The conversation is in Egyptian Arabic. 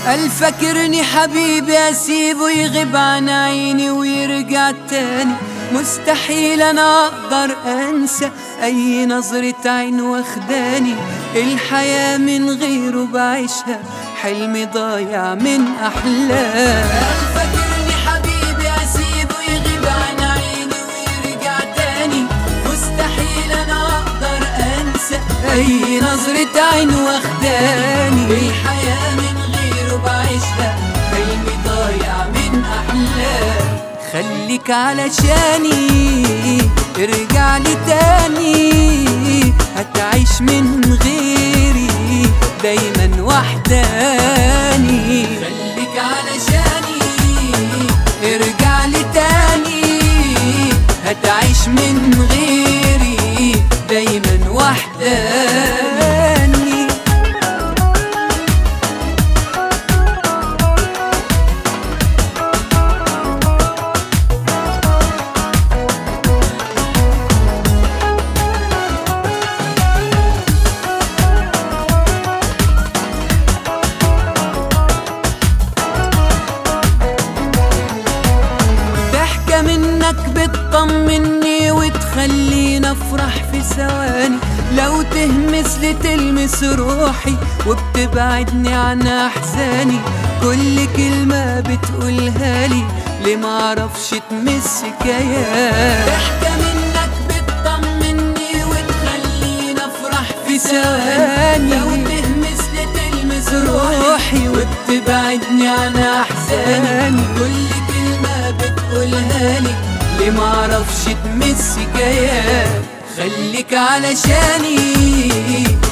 الفكرني حبيبي اسيبه يغيب عن عيني ويرجع تاني مستحيل انا اقدر انسى اي نظرة عين واخداني الحياة من غيره بعيشها حلمي ضايع من احلام الفكرني حبيبي اسيبه يغيب عن عيني ويرجع تاني مستحيل انا اقدر انسى اي نظرة عين واخداني الحياة من غيره بعيشها حلمي ضايع من احلام خليك علشاني ارجع لي تاني هتعيش من غيري دايما وحداني خليك علشاني ارجع لي تاني هتعيش من غيري دايما وحداني ضحكة منك بتطمني وتخليني افرح في ثواني لو تهمس لي تلمس روحي وبتبعدني عن احزاني كل كلمة بتقولها لي ليه معرفش تمس كيان ضحكة منك بتطمني وتخليني افرح في ثواني لو تهمس لي تلمس روحي وبتبعدني عن احزاني كل كلمة بتقولها لي ليه معرفش تمس كيان خليك علشاني